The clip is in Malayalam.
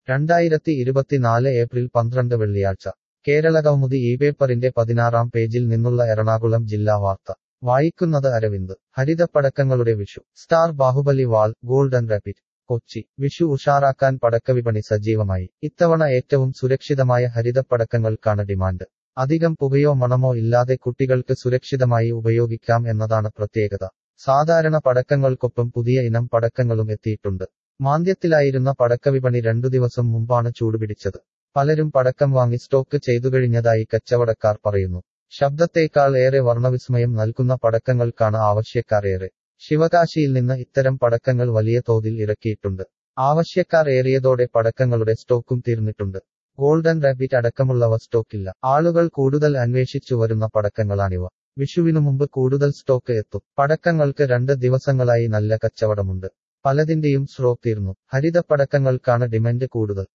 രണ്ടായിരത്തി ഇരുപത്തിനാല് ഏപ്രിൽ പന്ത്രണ്ട് വെള്ളിയാഴ്ച കേരളകൗമുദി ഈ പേപ്പറിന്റെ പതിനാറാം പേജിൽ നിന്നുള്ള എറണാകുളം ജില്ലാ വാർത്ത വായിക്കുന്നത് അരവിന്ദ് ഹരിതപ്പടക്കങ്ങളുടെ വിഷു സ്റ്റാർ ബാഹുബലി വാൾ ഗോൾഡൻ റാപ്പിഡ് കൊച്ചി വിഷു ഉഷാറാക്കാൻ പടക്കവിപണി സജീവമായി ഇത്തവണ ഏറ്റവും സുരക്ഷിതമായ ഹരിതപ്പടക്കങ്ങൾക്കാണ് ഡിമാൻഡ് അധികം പുകയോ മണമോ ഇല്ലാതെ കുട്ടികൾക്ക് സുരക്ഷിതമായി ഉപയോഗിക്കാം എന്നതാണ് പ്രത്യേകത സാധാരണ പടക്കങ്ങൾക്കൊപ്പം പുതിയ ഇനം പടക്കങ്ങളും എത്തിയിട്ടുണ്ട് മാന്ദ്യത്തിലായിരുന്ന പടക്കവിപണി രണ്ടു ദിവസം മുമ്പാണ് ചൂടുപിടിച്ചത് പലരും പടക്കം വാങ്ങി സ്റ്റോക്ക് ചെയ്തുകഴിഞ്ഞതായി കച്ചവടക്കാർ പറയുന്നു ശബ്ദത്തേക്കാൾ ഏറെ വർണ്ണവിസ്മയം നൽകുന്ന പടക്കങ്ങൾക്കാണ് ആവശ്യക്കാർ ഏറെ ശിവകാശിയിൽ നിന്ന് ഇത്തരം പടക്കങ്ങൾ വലിയ തോതിൽ ഇറക്കിയിട്ടുണ്ട് ആവശ്യക്കാർ ഏറിയതോടെ പടക്കങ്ങളുടെ സ്റ്റോക്കും തീർന്നിട്ടുണ്ട് ഗോൾഡൻ റാബിറ്റ് അടക്കമുള്ളവ സ്റ്റോക്കില്ല ആളുകൾ കൂടുതൽ അന്വേഷിച്ചു വരുന്ന പടക്കങ്ങളാണിവ വിഷുവിനു മുമ്പ് കൂടുതൽ സ്റ്റോക്ക് എത്തും പടക്കങ്ങൾക്ക് രണ്ട് ദിവസങ്ങളായി നല്ല കച്ചവടമുണ്ട് പലതിന്റെയും സ്ട്രോക്ക് തീർന്നു ഹരിത പടക്കങ്ങൾക്കാണ് ഡിമാൻഡ് കൂടുതൽ